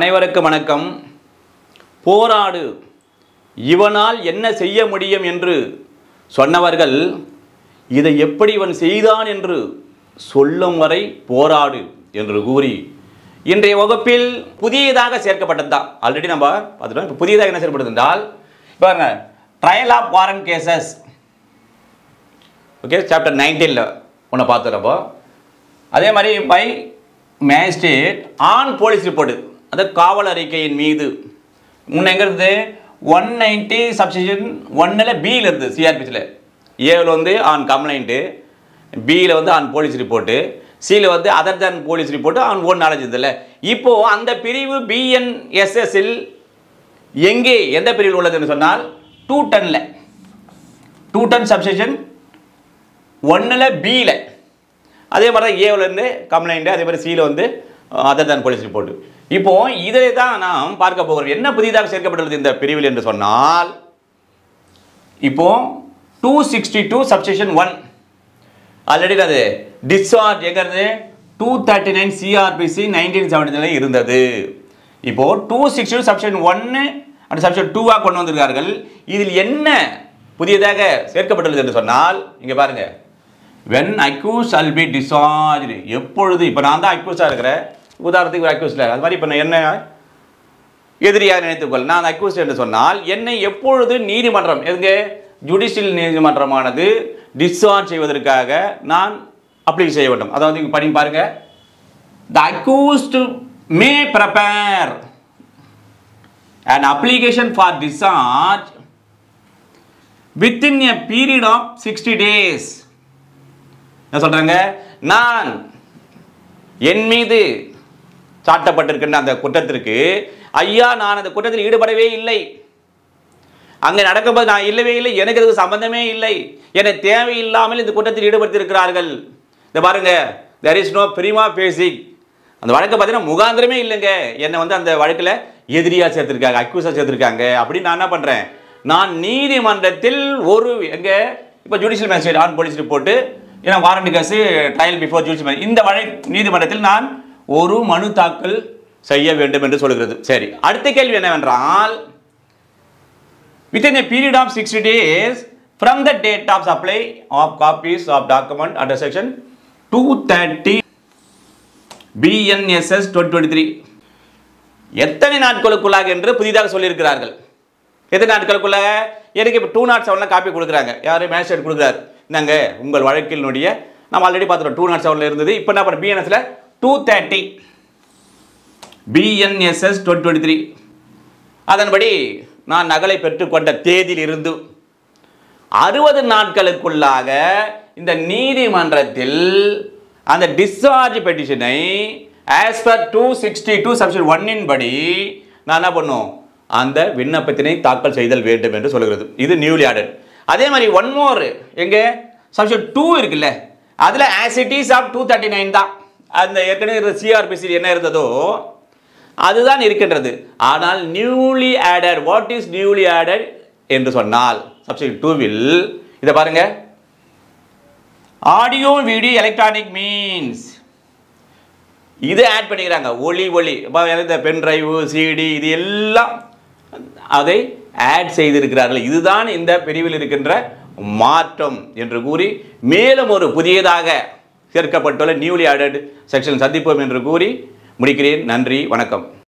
அனைவருக்கும் வணக்கம் போராடு இவனால் என்ன செய்ய முடியும் என்று சொன்னவர்கள் இதை எப்படி இவன் செய்தான் என்று சொல்லும் வரை போராடு என்று கூறி இன்றைய வகுப்பில் புதியதாக சேர்க்கப்பட்டது தான் ஆல்ரெடி நம்ம பார்த்துட்டோம் இப்போ புதியதாக என்ன சேர்க்கப்பட்டது என்றால் இப்போ பாருங்க trial of warrant cases okay chapter நைன்டீனில் ஒன்று பார்த்துறப்போ அதே மாதிரி by magistrate on police report அந்த காவல் அறிக்கையின் மீது முன்ன எங்க இருந்து ஒன் நைன்டி சப்ஸ்டிஷன் ஒன்னில் பியில் இருந்து சிஆர்பிஸில் ஏவில் வந்து ஆன் கம்ப்ளைண்ட்டு பியில் வந்து ஆன் போலீஸ் ரிப்போர்ட்டு சியில் வந்து other than police report on own knowledge இருந்ததில்ல இப்போது அந்த பிரிவு பிஎன்எஸ்எஸ்ஸில் எங்கே எந்த பிரிவில் உள்ளதுன்னு சொன்னால் டூ டன்னில் டூ டன் சப்ஸ்டிஷன் ஒன்றில் பியில் அதே மாதிரி தான் ஏவிலேருந்து கம்ப்ளைண்ட்டு அதே மாதிரி சியில் வந்து அதர் தான் போலீஸ் ரிப்போர்ட் இப்போ இதை தான் நாம் பார்க்க போகிறோம் என்ன புதிதாக சேர்க்கப்பட்டுள்ளது இந்த பிரிவில் என்று சொன்னால் இப்போ two sixty two subsection one already அது டிஸ்சார்ஜ் எங்கிறது two thirty nine CrPC nineteen seventy இருந்தது இப்போ டூ சிக்ஸ்டி டூ சப்ஷன் ஒன்று அண்ட் சப்ஷன் டூவாக கொண்டு வந்திருக்கார்கள் இதில் என்ன புதியதாக சேர்க்கப்பட்டுள்ளது என்று சொன்னால் இங்கே பாருங்க when accused all be discharge எப்பொழுது இப்போ நான் தான் அக்யூஸாக இருக்கிறேன் உதாரணத்துக்கு ஒரு அக்யூஸில் அது மாதிரி இப்போ நான் என்ன எதிரியாக நினைத்துக்கொள் நான் அக்யூஸ் என்று சொன்னால் என்னை எப்பொழுது நீதிமன்றம் எங்க ஜுடிஷியல் நீதிமன்றமானது டிஸ்சார்ஜ் செய்வதற்காக நான் அப்ளை செய்ய வேண்டும் அதாவது இங்க படி பாருங்க the accused may prefer an application for discharge within a period of 60 days என்ன சொல்றாங்க நான் என் மீது சாட்டப்பட்டிருக்கின்ற அந்த குற்றத்திற்கு ஐயா நான் அந்த குற்றத்தில் ஈடுபடவே இல்லை அங்கே நடக்கும்போது நான் இல்லவே இல்லை எனக்கு இதுக்கு சம்பந்தமே இல்லை என்னை தேவையில்லாமல் இந்த குற்றத்தில் ஈடுபடுத்தியிருக்கிறார்கள் இந்த பாருங்க there is no prima facie அந்த வழக்கை பார்த்தீங்கன்னா முகாந்திரமே இல்லைங்க என்னை வந்து அந்த வழக்கில் எதிரியாக சேர்த்துருக்காங்க அக்யூஸாக சேர்த்துருக்காங்க அப்படின்னு நான் என்ன பண்ணுறேன் நான் நீதிமன்றத்தில் ஒரு எங்கே இப்போ judicial magistrate on police report ஏன்னா warrant case trial before judicial இந்த வழக்கு நீதிமன்றத்தில் நான் ஒரு மனு தாக்கல் செய்ய வேண்டும் என்று சொல்கிறது சரி அடுத்த கேள்வி என்னவென்றால் within a period of 60 days from the date of supply of copies of document under section 230 BNSS 2023 எத்தனை நாட்களுக்குள்ளாக என்று புதிதாக சொல்லியிருக்கிறார்கள் எத்தனை நாட்களுக்குள்ளாக எனக்கு இப்போ டூ நாட் செவனில் காப்பி கொடுக்குறாங்க யார் மேஜிஸ்ட்ரேட் கொடுக்குறாரு இந்தாங்க உங்கள் வழக்கினுடைய நம்ம ஆல்ரெடி பார்த்துட்டோம் டூ நாட் செவனில் இருந்தது இப்போ என்ன பண்ண பிஎன்எஸ்ல two thirty BNSS twenty twenty three அதன்படி நான் நகலை பெற்றுக்கொண்ட தேதியில் இருந்து அறுபது நாட்களுக்குள்ளாக இந்த நீதிமன்றத்தில் அந்த டிஸ்சார்ஜ் பெட்டிஷனை as per two sixty two subsection ஒன்னின் படி நான் என்ன பண்ணும் அந்த விண்ணப்பத்தினை தாக்கல் செய்தல் வேண்டும் என்று சொல்கிறது இது நியூலி ஆடட் அதே மாதிரி ஒன் மோர் எங்கே சப்ஷன் டூ இருக்குல்ல அதில் as it is of two thirty nine தான் அந்த ஏற்கனவே சிஆர்பிசி என்ன இருந்ததோ அதுதான் இருக்கின்றது ஆனால் newly added what is newly added என்று சொன்னால் சப்ஜெக்ட் டூவில் இதை பாருங்க ஆடியோ வீடியோ எலக்ட்ரானிக் மீன்ஸ் இது ஆட் பண்ணிக்கிறாங்க ஒளி ஒளி இப்போ இந்த பென் டிரைவு சிடி இது எல்லாம் அதை ஆட் செய்திருக்கிறார்கள் இதுதான் இந்த பிரிவில் இருக்கின்ற மாற்றம் என்று கூறி மேலும் ஒரு புதியதாக சேர்க்கப்பட்டுள்ள நியூலி ஆடட் செக்ஷன் சந்திப்போம் என்று கூறி முடிக்கிறேன் நன்றி வணக்கம்